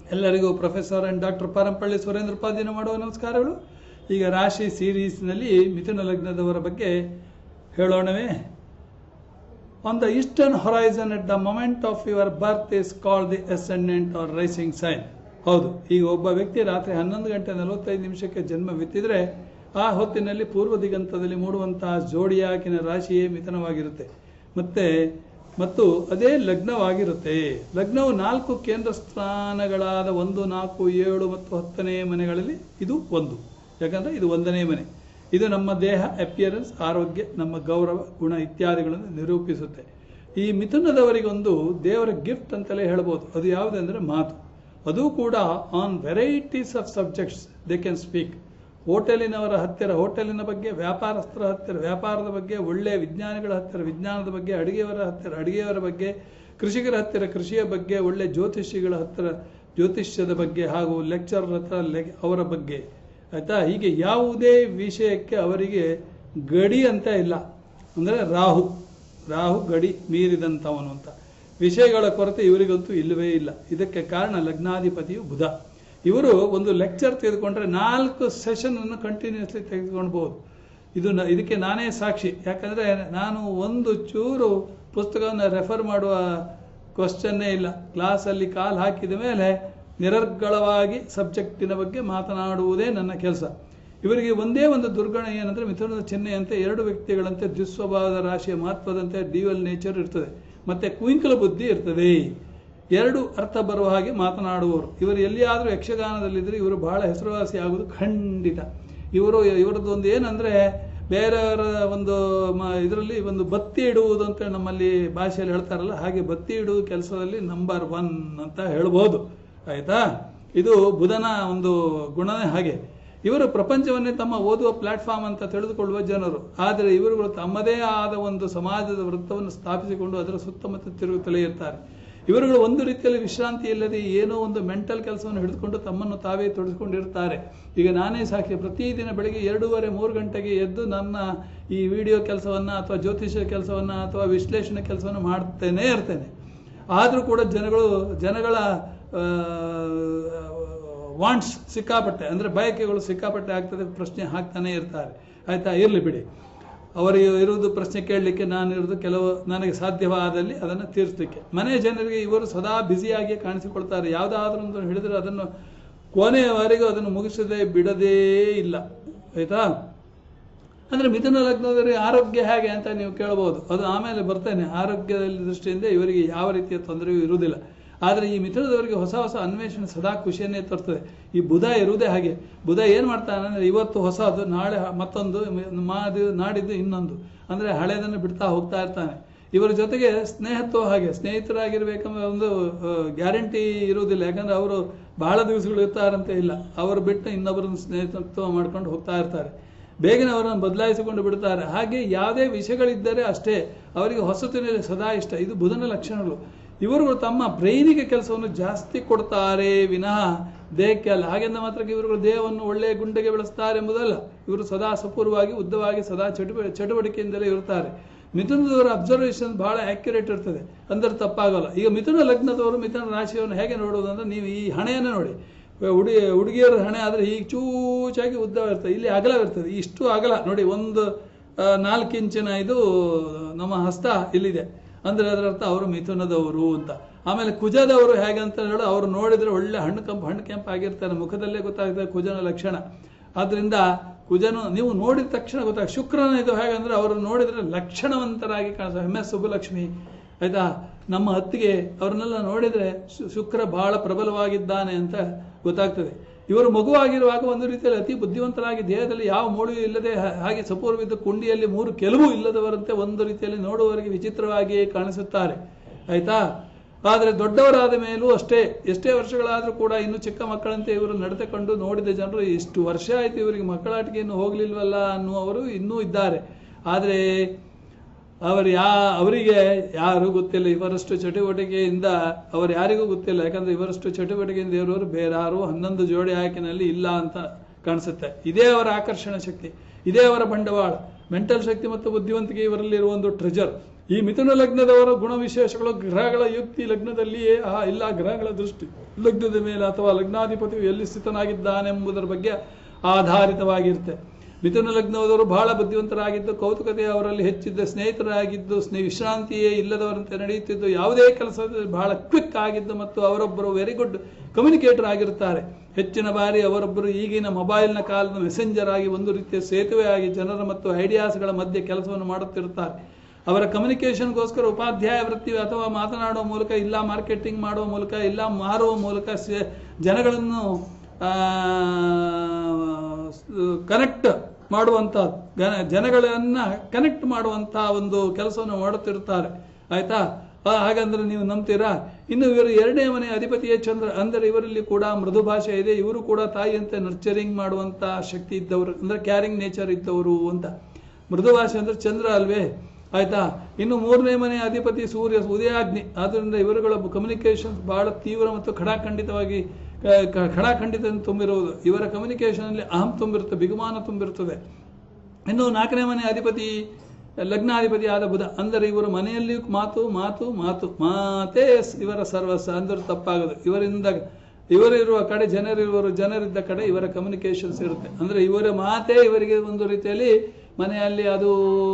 ಎಲ್ಲರಿಗೂ professor and doctor Parampalli Surendra ಪಾದಿನ ಮಾಡುವ ನಮಸ್ಕಾರಗಳು ಈಗ ರಾಶಿ ಸೀರೀಸ್ನಲ್ಲಿ ಮಿಥುನ ಲಗ್ನದವರ ಬಗ್ಗೆ ಹೇಳೋಣವೇ on the eastern horizon at the moment of your birth is called the ascendant or rising sign ಹೌದು ಈಗ ಒಬ್ಬ ವ್ಯಕ್ತಿ ರಾತ್ರಿ ಹನ್ನೊಂದು ಗಂಟೆ ನಲವತ್ತೈದು ನಿಮಿಷಕ್ಕೆ ಜನ್ಮವಿತ್ತಿದ್ರೆ ಆ ಹೊತ್ತಿನಲ್ಲಿ ಪೂರ್ವ ದಿಗಂತದಲ್ಲಿ ಮೂಡುವಂತಹ ಜೋಡಿಯಾಕಿನ ರಾಶಿಯೇ ಮಿಥುನವಾಗಿರುತ್ತೆ ಮತ್ತೆ ಮತ್ತು ಅದೇ ಲಗ್ನವಾಗಿರುತ್ತೆ ಲಗ್ನವು ನಾಲ್ಕು ಕೇಂದ್ರ ಸ್ಥಾನಗಳಾದ ಒಂದು ನಾಲ್ಕು ಏಳು ಮತ್ತು ಹತ್ತನೇ ಮನೆಗಳಲ್ಲಿ ಇದು ಒಂದು ಯಾಕಂದ್ರೆ ಇದು ಒಂದನೇ ಮನೆ ಇದು ನಮ್ಮ ದೇಹ ಅಪಿಯರೆನ್ಸ್ ಆರೋಗ್ಯ ನಮ್ಮ ಗೌರವ ಗುಣ ಇತ್ಯಾದಿಗಳನ್ನು ನಿರೂಪಿಸುತ್ತೆ ಈ ಮಿಥುನದವರಿಗೊಂದು ದೇವರ ಗಿಫ್ಟ್ ಅಂತಲೇ ಹೇಳ್ಬೋದು ಅದು ಯಾವುದಂದ್ರೆ ಮಾತು ಅದು ಕೂಡ on varieties of subjects they can speak ಹೋಟೆಲಿನವರ ಹತ್ತಿರ ಹೋಟೆಲಿನ ಬಗ್ಗೆ ವ್ಯಾಪಾರಸ್ಥರ ಹತ್ತಿರ ವ್ಯಾಪಾರದ ಬಗ್ಗೆ ಒಳ್ಳೆಯ ವಿಜ್ಞಾನಿಗಳ ಹತ್ತಿರ ವಿಜ್ಞಾನದ ಬಗ್ಗೆ ಅಡುಗೆಯವರ ಹತ್ತಿರ ಅಡುಗೆಯವರ ಬಗ್ಗೆ ಕೃಷಿಕರ ಹತ್ತಿರ ಕೃಷಿಯ ಬಗ್ಗೆ ಒಳ್ಳೆ ಜ್ಯೋತಿಷಿಗಳ ಹತ್ತಿರ ಜ್ಯೋತಿಷ್ಯದ ಬಗ್ಗೆ ಹಾಗೂ ಲೆಕ್ಚರರ್ ಹತ್ರ ಲೆ- ಅವರ ಬಗ್ಗೆ ಆಯ್ತಾ ಹೀಗೆ ಯಾವುದೇ ವಿಷಯಕ್ಕೆ ಅವರಿಗೆ ಗಡಿ ಅಂತ ಇಲ್ಲ ಅಂದರೆ ರಾಹು ರಾಹು ಗಡಿ ಮೀರಿದಂಥವನು ಅಂತ ವಿಷಯಗಳ ಕೊರತೆ ಇವರಿಗಂತೂ ಇಲ್ಲವೇ ಇಲ್ಲ ಇದಕ್ಕೆ ಕಾರಣ ಲಗ್ನಾಧಿಪತಿಯು ಬುಧ ಇವರು ಒಂದು ಲೆಕ್ಚರ್ ತೆಗೆದುಕೊಂಡ್ರೆ ನಾಲ್ಕು ಸೆಷನ್ ಅನ್ನು ಕಂಟಿನ್ಯೂಸ್ಲಿ ತೆಗೆದುಕೊಳ್ಬಹುದು ಇದು ನ- ಇದಕ್ಕೆ ನಾನೇ ಸಾಕ್ಷಿ ಯಾಕಂದ್ರೆ ನಾನು ಒಂದು ಚೂರು ಪುಸ್ತಕವನ್ನು ರೆಫರ್ ಮಾಡುವ ಕ್ವಶನ್ನೇ ಇಲ್ಲ ಕ್ಲಾಸಲ್ಲಿ ಕಾಲು ಹಾಕಿದ ಮೇಲೆ ನಿರರ್ಗಳವಾಗಿ ಸಬ್ಜೆಕ್ಟಿನ ಬಗ್ಗೆ ಮಾತನಾಡುವುದೇ ನನ್ನ ಕೆಲಸ ಇವರಿಗೆ ಒಂದೇ ಒಂದು ದುರ್ಗುಣ ಏನಂದ್ರೆ ಮಿಥುನದ ಚಿಹ್ನೆಯಂತೆ ಎರಡು ವ್ಯಕ್ತಿಗಳಂತೆ ದುಸ್ವಭಾವದ ರಾಶಿಯ ಮಹತ್ವದಂತೆ ಡ್ಯೂಯಲ್ ನೇಚರ್ ಇರ್ತದೆ ಮತ್ತೆ ಕುಂಕಲ ಬುದ್ಧಿ ಇರ್ತದೆ ಎರಡು ಅರ್ಥ ಬರುವ ಹಾಗೆ ಮಾತನಾಡುವವರು ಇವರು ಎಲ್ಲಿಯಾದರೂ ಯಕ್ಷಗಾನದಲ್ಲಿದ್ದರೆ ಇವರು ಬಹಳ ಹೆಸರುವಾಸಿ ಆಗುವುದು ಖಂಡಿತ ಇವರು ಇವರದ್ದು ಒಂದು ಏನಂದ್ರೆ ಬೇರೆಯವರ ಒಂದು ಇದರಲ್ಲಿ ಒಂದು ಬತ್ತಿ ಇಡುವುದು ಅಂತ ನಮ್ಮಲ್ಲಿ ಭಾಷೆಯಲ್ಲಿ ಹೇಳ್ತಾರಲ್ಲ ಹಾಗೆ ಬತ್ತಿ ಇಡುವ ಕೆಲಸದಲ್ಲಿ ನಂಬರ್ ಒನ್ ಅಂತ ಹೇಳ್ಬೋದು ಆಯ್ತಾ ಇದು ಬುಧನ ಒಂದು ಗುಣನೇ ಹಾಗೆ ಇವರು ಪ್ರಪಂಚವನ್ನೇ ತಮ್ಮ ಓದುವ ಪ್ಲಾಟ್ಫಾರ್ಮ್ ಅಂತ ತಿಳಿದುಕೊಳ್ಳುವ ಜನರು ಆದರೆ ಇವರುಗಳು ತಮ್ಮದೇ ಆದ ಒಂದು ಸಮಾಜದ ವೃತ್ತವನ್ನು ಸ್ಥಾಪಿಸಿಕೊಂಡು ಅದರ ಸುತ್ತಮುತ್ತ ತಿರುಗುತ್ತಲೇ ಇರ್ತಾರೆ ಇವರುಗಳು ಒಂದು ರೀತಿಯಲ್ಲಿ ವಿಶ್ರಾಂತಿ ಇಲ್ಲದೆ ಏನೋ ಒಂದು ಮೆಂಟಲ್ ಕೆಲಸವನ್ನು ಹಿಡಿದುಕೊಂಡು ತಮ್ಮನ್ನು ತಾವೇ ತೊಡಗಿಸಿಕೊಂಡಿರ್ತಾರೆ ಈಗ ನಾನೇ ಸಾಕ್ಷಿ ಪ್ರತಿದಿನ ಬೆಳಗ್ಗೆ ಎರಡೂವರೆ ಮೂರು ಗಂಟೆಗೆ ಎದ್ದು ನನ್ನ ಈ ವಿಡಿಯೋ ಕೆಲಸವನ್ನ ಅಥವಾ ಜ್ಯೋತಿಷ್ಯ ಕೆಲಸವನ್ನ ಅಥವಾ ವಿಶ್ಲೇಷಣೆ ಕೆಲಸವನ್ನು ಮಾಡ್ತೇನೆ ಇರ್ತೇನೆ ಆದರೂ ಕೂಡ ಜನಗಳು ಜನಗಳ ವಾಂಟ್ಸ್ ಸಿಕ್ಕಾಪಟ್ಟೆ ಅಂದರೆ ಬಯಕೆಗಳು ಸಿಕ್ಕಾಪಟ್ಟೆ ಆಗ್ತದೆ ಪ್ರಶ್ನೆ ಹಾಕ್ತಾನೆ ಇರ್ತಾರೆ ಆಯ್ತಾ ಇರಲಿ ಬಿಡಿ ಅವರಿಗೆ ಇರುವುದು ಪ್ರಶ್ನೆ ಕೇಳಲಿಕ್ಕೆ ನಾನು ಇರೋದು ಕೆಲವು ನನಗೆ ಸಾಧ್ಯವಾದಲ್ಲಿ ಅದನ್ನು ತೀರಿಸಲಿಕ್ಕೆ ಮನೆ ಜನರಿಗೆ ಇವರು ಸದಾ ಬ್ಯುಸಿಯಾಗಿ ಕಾಣಿಸಿಕೊಳ್ತಾರೆ ಯಾವುದಾದ್ರೂ ಒಂದು ಹಿಡಿದ್ರೆ ಅದನ್ನು ಕೊನೆಯವರೆಗೂ ಅದನ್ನು ಮುಗಿಸದೆ ಬಿಡದೇ ಇಲ್ಲ ಆಯ್ತಾ ಅಂದ್ರೆ ಮಿಥುನ ಲಗ್ನದವರಿಗೆ ಆರೋಗ್ಯ ಹೇಗೆ ಅಂತ ನೀವು ಕೇಳಬಹುದು ಅದು ಆಮೇಲೆ ಬರ್ತೇನೆ ಆರೋಗ್ಯದ ದೃಷ್ಟಿಯಿಂದ ಇವರಿಗೆ ಯಾವ ರೀತಿಯ ತೊಂದರೆಯೂ ಇರುವುದಿಲ್ಲ ಆದರೆ ಈ ಮಿಥುನದವರಿಗೆ ಹೊಸ ಹೊಸ ಅನ್ವೇಷಣೆ ಸದಾ ಖುಷಿಯನ್ನೇ ತರ್ತದೆ ಈ ಬುಧ ಇರುವುದೇ ಹಾಗೆ ಬುಧ ಏನ್ ಮಾಡ್ತಾನೆ ಅಂದ್ರೆ ಇವತ್ತು ಹೊಸದು ನಾಳೆ ಮತ್ತೊಂದು ಮಾದಿ ನಾಡಿದ್ದು ಇನ್ನೊಂದು ಅಂದ್ರೆ ಹಳೆದನ್ನು ಬಿಡ್ತಾ ಹೋಗ್ತಾ ಇರ್ತಾನೆ ಇವರ ಜೊತೆಗೆ ಸ್ನೇಹತ್ವ ಹಾಗೆ ಸ್ನೇಹಿತರಾಗಿರ್ಬೇಕೆಂಬ ಒಂದು ಗ್ಯಾರಂಟಿ ಇರುವುದಿಲ್ಲ ಯಾಕಂದ್ರೆ ಅವರು ಬಹಳ ದಿವಸಗಳು ಇರ್ತಾರಂತ ಇಲ್ಲ ಅವರು ಬಿಟ್ಟು ಇನ್ನೊಬ್ಬರನ್ನು ಸ್ನೇಹಿತತ್ವ ಮಾಡ್ಕೊಂಡು ಹೋಗ್ತಾ ಇರ್ತಾರೆ ಬೇಗನೆ ಅವರನ್ನು ಬದಲಾಯಿಸಿಕೊಂಡು ಬಿಡ್ತಾರೆ ಹಾಗೆ ಯಾವುದೇ ವಿಷಯಗಳಿದ್ದರೆ ಅಷ್ಟೇ ಅವರಿಗೆ ಹೊಸತಿನಲ್ಲಿ ಸದಾ ಇಷ್ಟ ಇದು ಬುಧನ ಲಕ್ಷಣಗಳು ಇವರುಗಳು ತಮ್ಮ ಬ್ರೈನಿಗೆ ಕೆಲಸವನ್ನು ಜಾಸ್ತಿ ಕೊಡ್ತಾರೆ ವಿನಃ ದೇಹಕ್ಕೆ ಅಲ್ಲ ಹಾಗೆಂದ ಮಾತ್ರಕ್ಕೆ ಇವರುಗಳು ದೇಹವನ್ನು ಒಳ್ಳೆಯ ಗುಂಡೆಗೆ ಬೆಳೆಸ್ತಾರೆ ಎಂಬುದಲ್ಲ ಇವರು ಸದಾ ಸಪೂರ್ವವಾಗಿ ಉದ್ದವಾಗಿ ಸದಾ ಚಟುವ ಚಟುವಟಿಕೆಯಿಂದಲೇ ಇರ್ತಾರೆ ಮಿಥುನದವರ ಅಬ್ಸರ್ವೇಷನ್ ಬಹಳ ಆಕ್ಯುರೇಟ್ ಇರ್ತದೆ ಅಂದ್ರೆ ತಪ್ಪಾಗಲ್ಲ ಈಗ ಮಿಥುನ ಲಗ್ನದವರು ಮಿಥುನ ರಾಶಿಯನ್ನು ಹೇಗೆ ನೋಡುವುದು ಅಂದ್ರೆ ನೀವು ಈ ಹಣೆಯನ್ನು ನೋಡಿ ಹುಡುಗಿ ಹುಡುಗಿಯರ ಹಣೆ ಆದರೆ ಈಗ ಚೂಚಾಗಿ ಉದ್ದ ಇರ್ತದೆ ಇಲ್ಲಿ ಅಗಲವಿರ್ತದೆ ಇಷ್ಟು ಅಗಲ ನೋಡಿ ಒಂದು ಆ, ನಾಲ್ಕು ಇಂಚಿನ ಇದು ನಮ್ಮ ಹಸ್ತ ಇಲ್ಲಿದೆ ಅಂದ್ರೆ ಅದರ ಅರ್ಥ ಅವರು ಮಿಥುನದವರು ಅಂತ ಆಮೇಲೆ ಕುಜದವರು ಹೇಗೆ ಅಂತ ಹೇಳಿ ಅವರು ನೋಡಿದ್ರೆ ಒಳ್ಳೆ ಹಣ್ಣು ಕೆಂಪು ಹಣ್ಣು ಕೆಂಪು ಆಗಿರ್ತಾರೆ ಮುಖದಲ್ಲೇ ಗೊತ್ತಾಗ್ತದೆ ಕುಜನ ಲಕ್ಷಣ ಆದ್ರಿಂದ ಕುಜನು ನೀವು ನೋಡಿದ ತಕ್ಷಣ ಗೊತ್ತಾಗ ಶುಕ್ರನ ಇದು ಹೇಗಂದ್ರೆ ಅವರು ನೋಡಿದ್ರೆ ಲಕ್ಷಣವಂತರಾಗಿ ಕಾಣಿಸ್ತಾರೆ ಎಂ ಎಸ್ ಸುಬ್ಬಲಕ್ಷ್ಮಿ ಆಯ್ತಾ ನಮ್ಮ ಹತ್ತಿಗೆ ಅವ್ರನ್ನೆಲ್ಲ ನೋಡಿದ್ರೆ ಶು- ಶುಕ್ರ ಬಹಳ ಪ್ರಬಲವಾಗಿದ್ದಾನೆ ಅಂತ ಗೊತ್ತಾಗ್ತದೆ ಇವರು ಮಗುವಾಗಿರುವಾಗ ಒಂದು ರೀತಿಯಲ್ಲಿ ಅತಿ ಬುದ್ಧಿವಂತರಾಗಿ ದೇಹದಲ್ಲಿ ಯಾವ ಮೂಳೆಯೂ ಇಲ್ಲದೆ ಹ- ಹಾಗೆ ಸಪೂರ್ವಿದ್ದ ಕುಂಡಿಯಲ್ಲಿ ಮೂರು ಕೆಲವು ಇಲ್ಲದವರಂತೆ ಒಂದು ರೀತಿಯಲ್ಲಿ ನೋಡುವವರಿಗೆ ವಿಚಿತ್ರವಾಗಿಯೇ ಕಾಣಿಸುತ್ತಾರೆ ಆಯ್ತಾ ಆದರೆ ದೊಡ್ಡವರಾದ ಮೇಲೂ ಅಷ್ಟೇ ಎಷ್ಟೇ ವರ್ಷಗಳಾದರೂ ಕೂಡ ಇನ್ನು ಚಿಕ್ಕ ಮಕ್ಕಳಂತೆ ಇವರು ನಡೆದುಕೊಂಡು ನೋಡಿದ ಜನರು ಇಷ್ಟು ವರ್ಷ ಆಯ್ತು ಇವರಿಗೆ ಮಕ್ಕಳಾಟಿಕೆ ಇನ್ನು ಹೋಗ್ಲಿಲ್ವಲ್ಲ ಅನ್ನುವರು ಇನ್ನೂ ಇದ್ದಾರೆ ಆದರೆ ಅವರು ಯಾ ಅವರಿಗೆ ಯಾರು ಗೊತ್ತಿಲ್ಲ ಇವರಷ್ಟು ಚಟುವಟಿಕೆಯಿಂದ ಅವರು ಯಾರಿಗೂ ಗೊತ್ತಿಲ್ಲ ಯಾಕಂದ್ರೆ ಇವರಷ್ಟು ಚಟುವಟಿಕೆಯಿಂದ ಇರೋರು ಬೇರೆ ಯಾರು ಹನ್ನೊಂದು ಜೋಡಿ ಆಯ್ಕೆನಲ್ಲಿ ಇಲ್ಲ ಅಂತ ಕಾಣಿಸುತ್ತೆ ಇದೇ ಅವರ ಆಕರ್ಷಣ ಶಕ್ತಿ ಇದೇ ಅವರ ಬಂಡವಾಳ ಮೆಂಟಲ್ ಶಕ್ತಿ ಮತ್ತು ಬುದ್ಧಿವಂತಿಕೆ ಇವರಲ್ಲಿರುವ ಒಂದು ಟ್ರೆಜರ್ ಈ ಮಿಥುನ ಲಗ್ನದವರ ಗುಣ ವಿಶೇಷಗಳು ಗ್ರಹಗಳ ಯುಕ್ತಿ ಲಗ್ನದಲ್ಲಿಯೇ ಆ ಇಲ್ಲ ಗ್ರಹಗಳ ದೃಷ್ಟಿ ಲಗ್ನದ ಮೇಲೆ ಅಥವಾ ಲಗ್ನಾಧಿಪತಿಯು ಎಲ್ಲಿ ಸ್ಥಿತನಾಗಿದ್ದಾನೆಂಬುದರ ಬಗ್ಗೆ ಆಧಾರಿತವಾಗಿರುತ್ತೆ ಮಿಥುನ ಲಗ್ನದವರು ಬಹಳ ಬುದ್ಧಿವಂತರಾಗಿದ್ದು ಕೌತುಕತೆ ಅವರಲ್ಲಿ ಹೆಚ್ಚಿದ್ದ ಸ್ನೇಹಿತರಾಗಿದ್ದು ಸ್ನೇ ವಿಶ್ರಾಂತಿಯೇ ಇಲ್ಲದವರಂತೆ ನಡೆಯುತ್ತಿದ್ದು ಯಾವುದೇ ಕೆಲಸದಲ್ಲಿ ಬಹಳ ಕ್ವಿಕ್ ಆಗಿದ್ದು ಮತ್ತು ಅವರೊಬ್ಬರು ವೆರಿ ಗುಡ್ ಕಮ್ಯುನಿಕೇಟರ್ ಆಗಿರುತ್ತಾರೆ ಹೆಚ್ಚಿನ ಬಾರಿ ಅವರೊಬ್ಬರು ಈಗಿನ ಮೊಬೈಲ್ನ ಕಾಲದ ಮೆಸೆಂಜರ್ ಆಗಿ ಒಂದು ರೀತಿಯ ಸೇತುವೆಯಾಗಿ ಜನರ ಮತ್ತು ಐಡಿಯಾಸ್ಗಳ ಮಧ್ಯೆ ಕೆಲಸವನ್ನು ಮಾಡುತ್ತಿರುತ್ತಾರೆ ಅವರ ಕಮ್ಯುನಿಕೇಷನ್ಗೋಸ್ಕರ ಉಪಾಧ್ಯಾಯ ವೃತ್ತಿ ಅಥವಾ ಮಾತನಾಡುವ ಮೂಲಕ ಇಲ್ಲ ಮಾರ್ಕೆಟಿಂಗ್ ಮಾಡುವ ಮೂಲಕ ಇಲ್ಲ ಮಾರುವ ಮೂಲಕ ಸೆ- ಜನಗಳನ್ನು ಕನೆಕ್ಟ್ ಮಾಡುವಂಥ ಜನಗಳನ್ನ ಕನೆಕ್ಟ್ ಮಾಡುವಂಥ ಒಂದು ಕೆಲಸವನ್ನು ಮಾಡುತ್ತಿರುತ್ತಾರೆ ಆಯ್ತಾ ಆ, ಹಾಗಂದ್ರೆ ನೀವು ನಂಬ್ತೀರಾ ಇನ್ನು ಇವರು ಎರಡನೇ ಮನೆ ಅಧಿಪತಿಯೇ ಚಂದ್ರ ಅಂದರೆ ಇವರಲ್ಲಿ ಕೂಡ ಮೃದು ಭಾಷೆ ಇದೆ ಇವರು ಕೂಡ ತಾಯಿಯಂತೆ ನರ್ಚರಿಂಗ್ ಮಾಡುವಂತ ಶಕ್ತಿ ಇದ್ದವರು ಅಂದ್ರೆ ಕ್ಯಾರಿಂಗ್ ನೇಚರ್ ಇದ್ದವರು ಅಂತ ಮೃದು ಭಾಷೆ ಅಂದ್ರೆ ಚಂದ್ರ ಅಲ್ವೇ ಆಯ್ತಾ ಇನ್ನು ಮೂರನೇ ಮನೆ ಅಧಿಪತಿ ಸೂರ್ಯ ಉದಯಾಗ್ನಿ ಆದ್ದರಿಂದ ಇವರುಗಳ ಕಮ್ಯುನಿಕೇಶನ್ ಬಹಳ ತೀವ್ರ ಮತ್ತು ಖಡಾಖಂಡಿತವಾಗಿ ಕ- ಕ- ಖಡಾಖಂಡಿತ ತುಂಬಿರುವುದು ಇವರ ಕಮ್ಯುನಿಕೇಶನ್ ಅಲ್ಲಿ ಅಹಂ ತುಂಬಿರುತ್ತೆ ಬಿಗುಮಾನ ತುಂಬಿರುತ್ತದೆ ಇನ್ನು ನಾಲ್ಕನೇ ಮನೆ ಅಧಿಪತಿ ಲಗ್ನಾಧಿಪತಿ ಆದ ಬುಧ ಅಂದರೆ ಇವರು ಮನೆಯಲ್ಲಿ ಮಾತು ಮಾತು ಮಾತು ಮಾತೇ ಸ್- ಇವರ ಸರ್ವಸ್ವ ಅಂದ್ರೆ ತಪ್ಪಾಗದು ಇವರಿಂದ ಇವರಿರುವ ಕಡೆ ಜನರಿರುವರು ಜನರಿದ್ದ ಕಡೆ ಇವರ ಕಮ್ಯುನಿಕೇಶನ್ಸ್ ಇರುತ್ತೆ ಅಂದ್ರೆ ಇವರ ಮಾತೇ ಇವರಿಗೆ ಒಂದು ರೀತಿಯಲ್ಲಿ ಮನೆಯಲ್ಲಿ ಅದು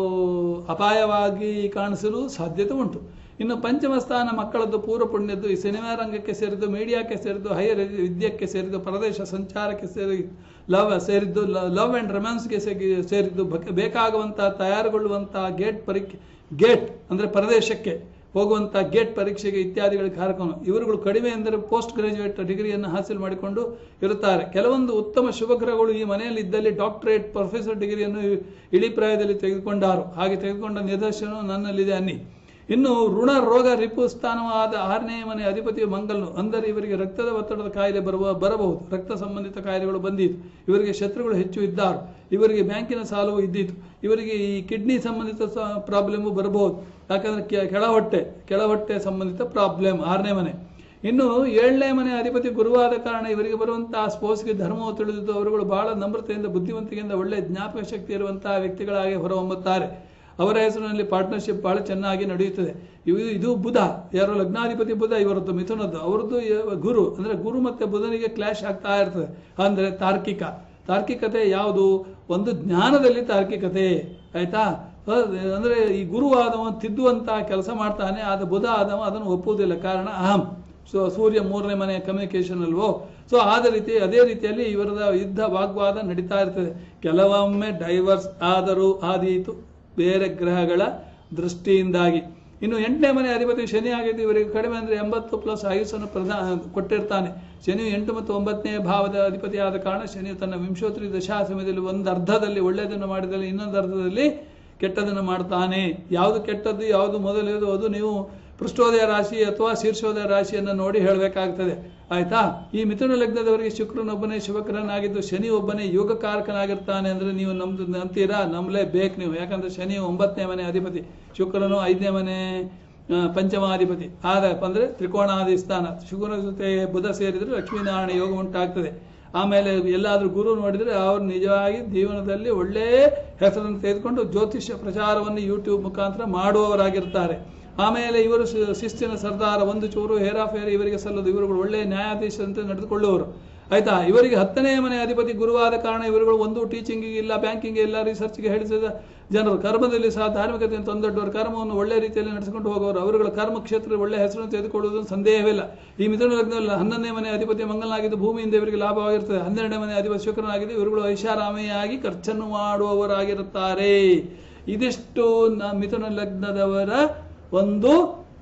ಅಪಾಯವಾಗಿ ಕಾಣಿಸಲು ಸಾಧ್ಯತೆ ಉಂಟು ಇನ್ನು ಪಂಚಮ ಸ್ಥಾನ ಮಕ್ಕಳದ್ದು ಪೂರ್ವ ಪುಣ್ಯದ್ದು ಈ ಸಿನಿಮಾ ರಂಗಕ್ಕೆ ಸೇರಿದ್ದು ಮೀಡಿಯಾಕ್ಕೆ ಸೇರಿದ್ದು ಹೈಯರ್ ವಿದ್ಯಕ್ಕೆ ಸೇರಿದ್ದು ಪ್ರದೇಶ ಸಂಚಾರಕ್ಕೆ ಸೇರಿ ಲವ್ ಸೇರಿದ್ದು ಲವ್ ಅಂಡ್ ರೊಮ್ಯಾನ್ಸ್ಗೆ ಸೇರಿದ್ದು ಬಕ- ಬೇಕಾಗುವಂತ ತಯಾರುಗೊಳ್ಳುವಂತ ಗೇಟ್ ಪರೀಕ್ಷೆ ಗೇಟ್ ಅಂದ್ರೆ ಪ್ರದೇಶಕ್ಕೆ ಹೋಗುವಂತ ಗೇಟ್ ಪರೀಕ್ಷೆಗೆ ಇತ್ಯಾದಿಗಳ ಕಾರ್ಯಕ್ರಮ ಇವರುಗಳು ಕಡಿಮೆ ಎಂದರೆ ಪೋಸ್ಟ್ ಗ್ರಾಜುಯೇಟ್ ಡಿಗ್ರಿಯನ್ನು ಹಾಸಿಲ್ ಮಾಡಿಕೊಂಡು ಇರುತ್ತಾರೆ ಕೆಲವೊಂದು ಉತ್ತಮ ಶುಭಗ್ರಹಗಳು ಈ ಮನೆಯಲ್ಲಿ ಇದ್ದಲ್ಲಿ ಡಾಕ್ಟರೇಟ್ ಪ್ರೊಫೆಸರ್ ಡಿಗ್ರಿಯನ್ನು ಇಳಿ ಪ್ರಾಯದಲ್ಲಿ ತೆಗೆದುಕೊಂಡಾರು ಹಾಗೆ ತೆಗೆದುಕೊಂಡ ನಿದರ್ಶನ ನನ್ನಲ್ಲಿದೆ ಅನ್ನಿ ಇನ್ನು ಋಣ ರೋಗ ರಿಪು ಸ್ಥಾನವಾದ ಆರನೇ ಮನೆ ಅಧಿಪತಿಯು ಮಂಗಲ್ನು ಅಂದರೆ ಇವರಿಗೆ ರಕ್ತದ ಒತ್ತಡದ ಕಾಯಿಲೆ ಬರುವ ಬರಬಹುದು ರಕ್ತ ಸಂಬಂಧಿತ ಕಾಯಿಲೆಗಳು ಬಂದಿತು ಇವರಿಗೆ ಶತ್ರುಗಳು ಹೆಚ್ಚು ಇದ್ದಾರು ಇವರಿಗೆ ಬ್ಯಾಂಕಿನ ಸಾಲವು ಇದ್ದಿತು ಇವರಿಗೆ ಈ ಕಿಡ್ನಿ ಸಂಬಂಧಿತ ಪ್ರಾಬ್ಲಮ್ ಬರಬಹುದು ಯಾಕಂದ್ರೆ ಕೆ- ಕೆಳ ಹೊಟ್ಟೆ ಕೆಳ ಹೊಟ್ಟೆ ಸಂಬಂಧಿತ ಪ್ರಾಬ್ಲಮ್ ಆರನೇ ಮನೆ ಇನ್ನು ಏಳನೇ ಮನೆ ಅಧಿಪತಿ ಗುರುವಾದ ಕಾರಣ ಇವರಿಗೆ ಬರುವಂತಹ ಸ್ಪೋರ್ಟ್ಸ್ಗೆ ಧರ್ಮವು ತಿಳಿದಿದ್ದು ಅವರುಗಳು ಬಹಳ ನಮ್ರತೆಯಿಂದ ಬುದ್ಧಿವಂತಿಕೆಯಿಂದ ಒಳ್ಳೆ ಜ್ಞಾಪಕ ಶಕ್ತಿ ಇರುವಂತಹ ವ್ಯಕ್ತಿಗಳಾಗಿ ಹೊರಹೊಮ್ಮುತ್ತಾರೆ ಅವರ ಹೆಸರಿನಲ್ಲಿ ಪಾರ್ಟ್ನರ್ಶಿಪ್ ಬಹಳ ಚೆನ್ನಾಗಿ ನಡೆಯುತ್ತದೆ ಇವು ಇದು ಬುಧ ಯಾರೋ ಲಗ್ನಾಧಿಪತಿ ಬುಧ ಇವರದ್ದು ಮಿಥುನದ್ದು ಅವರದ್ದು ಯ- ಗುರು ಅಂದ್ರೆ ಗುರು ಮತ್ತೆ ಬುಧನಿಗೆ ಕ್ಲಾಶ್ ಆಗ್ತಾ ಇರ್ತದೆ ಅಂದ್ರೆ ತಾರ್ಕಿಕ ತಾರ್ಕಿಕತೆ ಯಾವುದು ಒಂದು ಜ್ಞಾನದಲ್ಲಿ ತಾರ್ಕಿಕತೆ ಆಯ್ತಾ ಅಹ್, ಅಂದ್ರೆ ಈ ಗುರು ಆದವ ತಿದ್ದುವಂತ ಕೆಲಸ ಮಾಡ್ತಾನೆ ಆದ ಬುಧ ಆದವ ಅದನ್ನು ಒಪ್ಪುವುದಿಲ್ಲ ಕಾರಣ ಅಹಂ ಸೊ ಸೂರ್ಯ ಮೂರನೇ ಮನೆಯ ಕಮ್ಯುನಿಕೇಶನ್ ಅಲ್ವೋ ಸೊ ಆದ ರೀತಿ ಅದೇ ರೀತಿಯಲ್ಲಿ ಇವರದ ಯುದ್ಧ ವಾಗ್ವಾದ ನಡೀತಾ ಇರ್ತದೆ ಕೆಲವೊಮ್ಮೆ ಡೈವರ್ಸ್ ಆದರೂ ಆದೀತು ಬೇರೆ ಗ್ರಹಗಳ ದೃಷ್ಟಿಯಿಂದಾಗಿ ಇನ್ನು ಎಂಟನೇ ಮನೆ ಅಧಿಪತಿ ಶನಿ ಆಗಿದ್ದು ಇವರಿಗೆ ಕಡಿಮೆ ಅಂದ್ರೆ ಎಂಬತ್ತು ಪ್ಲಸ್ ಆಯುಷನ್ನು ಪ್ರಧಾನ ಕೊಟ್ಟಿರ್ತಾನೆ ಶನಿಯು ಎಂಟು ಮತ್ತು ಒಂಬತ್ತನೇ ಭಾವದ ಅಧಿಪತಿ ಆದ ಕಾರಣ ಶನಿಯು ತನ್ನ ವಿಂಶೋತ್ತರಿ ದಶಾ ಸಮಯದಲ್ಲಿ ಒಂದು ಅರ್ಧದಲ್ಲಿ ಒಳ್ಳೆಯದನ್ನು ಮಾಡಿದಲ್ಲಿ ಇನ್ನೊಂದು ಅರ್ಧದಲ್ಲಿ ಕೆಟ್ಟದನ್ನು ಮಾಡ್ತಾನೆ ಯಾವುದು ಕೆಟ್ಟದ್ದು ಯಾವುದು ಮೊದಲಿರೋದು ಅದು ನೀವು ಪೃಷ್ಠೋದಯ ರಾಶಿ ಅಥವಾ ಶೀರ್ಷೋದಯ ರಾಶಿಯನ್ನು ನೋಡಿ ಹೇಳಬೇಕಾಗ್ತದೆ ಆಯ್ತಾ ಈ ಮಿಥುನ ಲಗ್ನದವರಿಗೆ ಶುಕ್ರನೊಬ್ಬನೇ ಶಿವಕರನಾಗಿದ್ದು ಶನಿ ಒಬ್ಬನೇ ಯೋಗಕಾರಕನಾಗಿರ್ತಾನೆ ಅಂದ್ರೆ ನೀವು ನಮ್ದು ನಂಬ್ತೀರಾ ನಂಬಲೇಬೇಕು ನೀವು ಯಾಕಂದ್ರೆ ಶನಿ ಒಂಬತ್ತನೇ ಮನೆ ಅಧಿಪತಿ ಶುಕ್ರನು ಐದನೇ ಮನೆ ಆ, ಪಂಚಮಾಧಿಪತಿ ಆದ ಅಂದ್ರೆ ತ್ರಿಕೋಣಾದಿ ಸ್ಥಾನ ಶುಕ್ರನ ಜೊತೆ ಬುಧ ಸೇರಿದ್ರೆ ಲಕ್ಷ್ಮೀನಾರಾಯಣ ಯೋಗ ಉಂಟಾಗ್ತದೆ ಆಮೇಲೆ ಎಲ್ಲಾದ್ರೂ ಗುರು ನೋಡಿದ್ರೆ ಅವರು ನಿಜವಾಗಿ ಜೀವನದಲ್ಲಿ ಒಳ್ಳೆ ಹೆಸರನ್ನು ತೆಗೆದುಕೊಂಡು ಜ್ಯೋತಿಷ್ಯ ಪ್ರಚಾರವನ್ನು ಯೂಟ್ಯೂಬ್ ಮುಖಾಂತರ ಮಾಡುವವರಾಗಿರ್ತಾರೆ ಆಮೇಲೆ ಇವರು ಶಿ- ಶಿಸ್ತಿನ ಸರ್ದಾರ ಒಂದು ಚೂರು ಹೇರಾಫೇರಿ ಇವರಿಗೆ ಸಲ್ಲದು ಇವರುಗಳು ಒಳ್ಳೆಯ ನ್ಯಾಯಾಧೀಶರಂತೆ ನಡೆದುಕೊಳ್ಳುವವರು ಆಯ್ತಾ ಇವರಿಗೆ ಹತ್ತನೇ ಮನೆ ಅಧಿಪತಿ ಗುರುವಾದ ಕಾರಣ ಇವರುಗಳು ಒಂದು ಟೀಚಿಂಗಿಗೆ ಇಲ್ಲ ಬ್ಯಾಂಕಿಂಗ್ ಇಲ್ಲ ರಿಸರ್ಚ್ಗೆ ಹೇಳಿಸಿದ ಜನರು ಕರ್ಮದಲ್ಲಿ ಸಹ ಧಾರ್ಮಿಕತೆಯನ್ನು ತಂದೊಡ್ಡವರು ಕರ್ಮವನ್ನು ಒಳ್ಳೆ ರೀತಿಯಲ್ಲಿ ನಡೆಸಿಕೊಂಡು ಹೋಗುವವರು ಅವರುಗಳ ಕರ್ಮ ಕ್ಷೇತ್ರ ಒಳ್ಳೆ ಹೆಸರನ್ನು ತೆಗೆದುಕೊಳ್ಳುವುದು ಸಂದೇಹವಿಲ್ಲ ಈ ಮಿಥುನ ಲಗ್ನದಲ್ಲಿ ಹನ್ನೊಂದನೇ ಮನೆ ಅಧಿಪತಿ ಮಂಗಲನಾಗಿದ್ದು ಭೂಮಿಯಿಂದ ಇವರಿಗೆ ಲಾಭವಾಗಿರುತ್ತದೆ ಹನ್ನೆರಡನೇ ಮನೆ ಅಧಿಪತಿ ಶುಕ್ರನಾಗಿದ್ದು ಇವರುಗಳು ಐಷಾರಾಮಿಯಾಗಿ ಖರ್ಚನ್ನು ಮಾಡುವವರಾಗಿರುತ್ತಾರೆ ಇದಿಷ್ಟು ನ- ಮಿಥುನ ಲಗ್ನದವರ ಒಂದು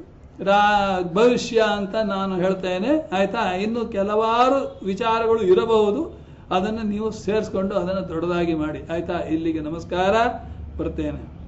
ರಾ ಭವಿಷ್ಯ ಅಂತ ನಾನು ಹೇಳ್ತೇನೆ ಆಯ್ತಾ ಇನ್ನು ಕೆಲವಾರು ವಿಚಾರಗಳು ಇರಬಹುದು ಅದನ್ನು ನೀವು ಸೇರಿಸ್ಕೊಂಡು ಅದನ್ನು ದೊಡ್ಡದಾಗಿ ಮಾಡಿ ಆಯ್ತಾ ಇಲ್ಲಿಗೆ ನಮಸ್ಕಾರ ಬರ್ತೇನೆ